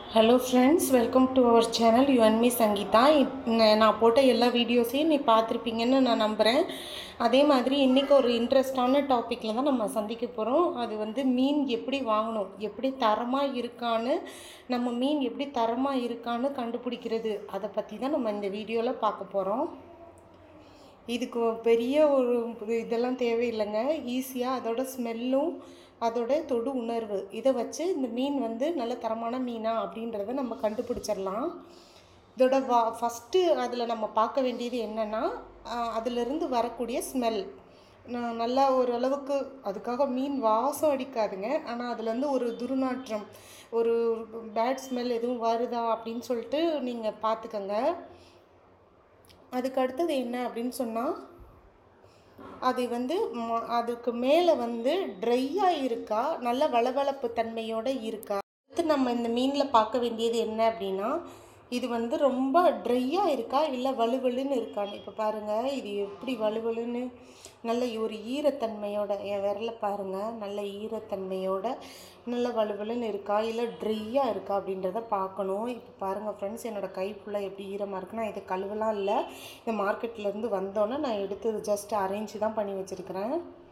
hello friends welcome to our channel you and me Sangeetha இப்- ந- நான் போட்ட எல்லா வீடியோஸையும் நீ பார்த்துருப்பீங்கன்னு நான் நம்புகிறேன் அதே மாதிரி இன்றைக்கி ஒரு இன்ட்ரெஸ்டான டாப்பிக்கில் தான் நம்ம சந்திக்க போகிறோம் அது வந்து மீன் எப்படி வாங்கணும் எப்படி தரமாக இருக்கான்னு நம்ம மீன் எப்படி தரமாக இருக்கான்னு கண்டுபிடிக்கிறது அதை பற்றி தான் நம்ம இந்த வீடியோவில் பார்க்க போகிறோம் இதுக்கு பெரிய ஒரு இதெல்லாம் தேவையில்லைங்க ஈஸியாக அதோட ஸ்மெல்லும் அதோட தொடு உணர்வு இதை வச்சு இந்த மீன் வந்து நல்ல தரமான மீனா அப்படின்றத நம்ம கண்டுபிடிச்சிடலாம் இதோட வா ஃபஸ்ட்டு அதில் நம்ம பார்க்க வேண்டியது என்னென்னா அதிலிருந்து வரக்கூடிய ஸ்மெல் நல்லா ஓரளவுக்கு அதுக்காக மீன் வாசம் அடிக்காதுங்க ஆனால் அதுலேருந்து ஒரு துர்நாற்றம் ஒரு பேட் ஸ்மெல் எதுவும் வருதா அப்படின்னு சொல்லிட்டு நீங்கள் பார்த்துக்கங்க அதுக்கு அடுத்தது என்ன அப்படின்னு சொன்னால் அது வந்து ம- அதுக்கு மேலே வந்து ட்ரையாக இருக்கா நல்ல வளவளப்பு தன்மையோடு இருக்கா அடுத்து நம்ம இந்த மீனில் பார்க்க வேண்டியது என்ன அப்படின்னா இது வந்து ரொம்ப ட்ரையாக இருக்கா இல்லை வலுவலுன்னு இருக்கான்னு இப்போ பாருங்கள் இது எப்படி வலுவலுன்னு நல்ல ஒரு ஈரத்தன்மையோட என் விரல பாருங்கள் நல்ல ஈரத்தன்மையோட நல்ல வலுவலுன்னு இருக்கா இல்லை ட்ரையாக இருக்கா அப்படின்றத பார்க்கணும் இப்போ பாருங்கள் ஃப்ரெண்ட்ஸ் என்னோட கை ஃபுல்லாக எப்படி ஈரமாக இருக்குன்னா இது கழுவலாம் இல்லை இந்த மார்க்கெட்லேருந்து வந்தோன்னே நான் எடுத்து ஜஸ்ட் அரேஞ்ச் தான் பண்ணி வச்சுருக்கிறேன்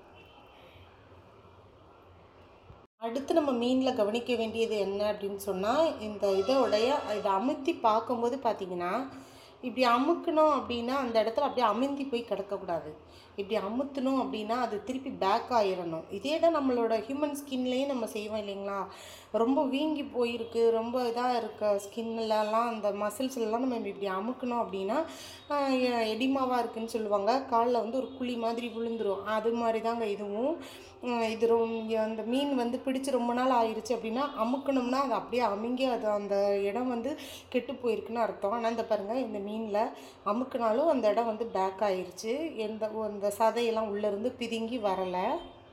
அடுத்து நம்ம மீனில் கவனிக்க வேண்டியது என்ன அப்படின்னு சொன்னால் இந்த இதோடைய இதை அமுத்தி பார்க்கும்போது பார்த்தீங்கன்னா இப்படி அமுக்கணும் அப்படின்னா அந்த இடத்துல அப்படியே அமுந்தி போய் கிடக்கக்கூடாது இப்படி அமுத்தணும் அப்படின்னா அது திருப்பி பேக் ஆயிடணும் இதே தான் நம்மளோட ஹியூமன் ஸ்கின்லேயும் நம்ம செய்வோம் இல்லைங்களா ரொம்ப வீங்கி போயிருக்கு ரொம்ப இதாக இருக்க ஸ்கின்லலாம் அந்த மசில்ஸ்லாம் நம்ம இப்படி அமுக்கணும் அப்படின்னா எடிமாவாக இருக்குன்னு சொல்லுவாங்க காலில் வந்து ஒரு குழி மாதிரி விழுந்துரும் அது மாதிரி தாங்க இதுவும் உம் இது ரொம்ப அந்த மீன் வந்து பிடிச்சு ரொம்ப நாள் ஆயிருச்சு அப்படின்னா அமுக்கணும்னா அது அப்படியே அமுங்கி அது அந்த இடம் வந்து கெட்டு போயிருக்குன்னு அர்த்தம் ஆனால் இந்த பாருங்கள் இந்த மீனில் அமுக்குனாலும் அந்த இடம் வந்து பேக் ஆயிருச்சு எந்த அந்த சதையெல்லாம் உள்ளேருந்து பிதுங்கி வரலை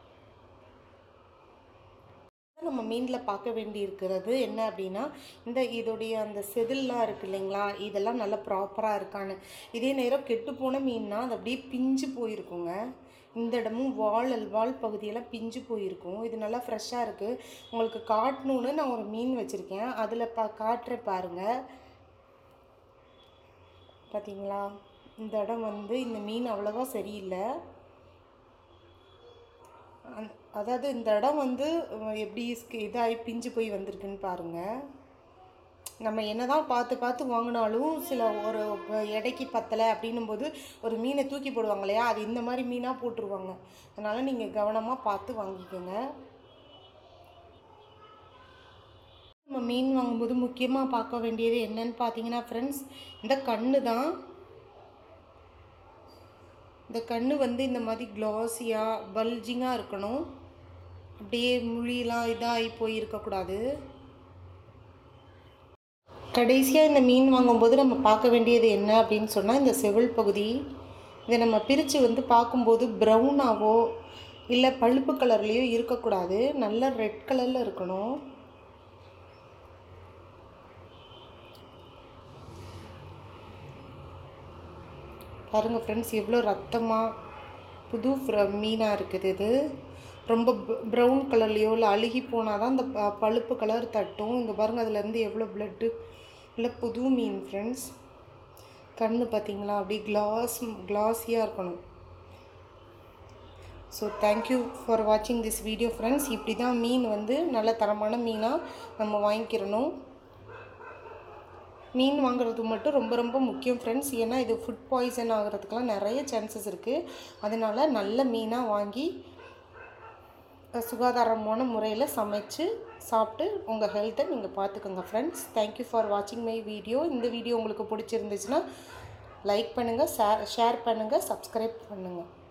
நம்ம மீனில் பார்க்க வேண்டி இருக்கிறது என்ன அப்படின்னா இந்த இதோடைய அந்த செதில்லாம் இருக்கு இல்லைங்களா இதெல்லாம் நல்லா ப்ராப்பராக இருக்கான்னு இதே நேரம் கெட்டு போன மீன்னா அது அப்படியே பிஞ்சு போயிருக்குங்க இந்த இடமும் வால் வால் பகுதியெல்லாம் பிஞ்சு போயிருக்கும் இது நல்லா ஃப்ரெஷ்ஷாக இருக்குது உங்களுக்கு காட்டணுன்னு நான் ஒரு மீன் வச்சுருக்கேன் அதில் பா காட்டுறேன் பாருங்கள் பார்த்தீங்களா இந்த இடம் வந்து இந்த மீன் அவ்வளோவா சரியில்லை அந்- அதாவது இந்த இடம் வந்து அஹ், எப்படி ஸ்கி- இதாகி பிஞ்சு போய் வந்திருக்குன்னு பாருங்கள் நம்ம என்னதான் பார்த்து பார்த்து வாங்கினாலும் சில ஒரு வ- எடைக்கு பத்தலை அப்படின்னும் போது ஒரு மீனை தூக்கி போடுவாங்க இல்லையா அது இந்த மாதிரி மீனாக போட்டுருவாங்க அதனால் நீங்கள் கவனமாக பார்த்து வாங்கிக்கோங்க நம்ம மீன் வாங்கும்போது முக்கியமாக பார்க்க வேண்டியது என்னன்னு பார்த்தீங்கன்னா ஃப்ரெண்ட்ஸ் இந்த கண்ணு தான் இந்த கண்ணு வந்து இந்த மாதிரி க்ளாஸியாக பல்ஜிங்காக இருக்கணும் அப்படியே முழியெல்லாம் இதாகி போய் இருக்கக்கூடாது கடைசியாக இந்த மீன் வாங்கும்போது நம்ம பார்க்க வேண்டியது என்ன அப்படின்னு சொன்னால் இந்த செவில் பகுதி இதை நம்ம பிரித்து வந்து பார்க்கும்போது ப்ரௌனாவோ இல்லை பழுப்பு கலர்லேயோ இருக்கக்கூடாது நல்ல ரெட் கலரில் இருக்கணும் பாருங்கள் ஃப்ரெண்ட்ஸ் எவ்வளோ ரத்தமாக புது ஃப்ர- மீனாக இருக்குது இது ரொம்ப ப்ரௌன் கலர்லேயோ இல்லை அழுகி போனால் தான் அந்த ப- பழுப்பு கலர் தட்டும் இங்கே பாருங்கள் அதுலேருந்து எவ்வளோ பிளட்டு இல்லை புது மீன் ஃப்ரெண்ட்ஸ் கண்ணு பார்த்தீங்களா அப்படியே கிளாஸ் கிளாஸியாக இருக்கணும் ஸோ தேங்க்யூ ஃபார் வாட்சிங் திஸ் வீடியோ ஃப்ரெண்ட்ஸ் இப்படி தான் மீன் வந்து நல்ல தரமான மீனாக நம்ம வாங்கிக்கிறணும் மீன் வாங்குறது மட்டும் ரொம்ப ரொம்ப முக்கியம் ஃப்ரெண்ட்ஸ் ஏன்னா இது ஃபுட் பாய்சன் ஆகிறதுக்கெலாம் நிறைய சான்சஸ் இருக்குது அதனால் நல்ல மீனாக வாங்கி அஹ், சுகாதாரமான முறையில் சமைச்சு சாப்பிட்டு உங்கள் ஹெல்த்தை நீங்கள் பார்த்துக்கோங்க ஃப்ரெண்ட்ஸ் தேங்க்யூ ஃபார் வாட்சிங் மை வீடியோ இந்த வீடியோ உங்களுக்கு பிடிச்சிருந்துச்சுன்னா லைக் பண்ணுங்கள் ஷேர் ஷேர் பண்ணுங்கள் சப்ஸ்கிரைப் பண்ணுங்கள்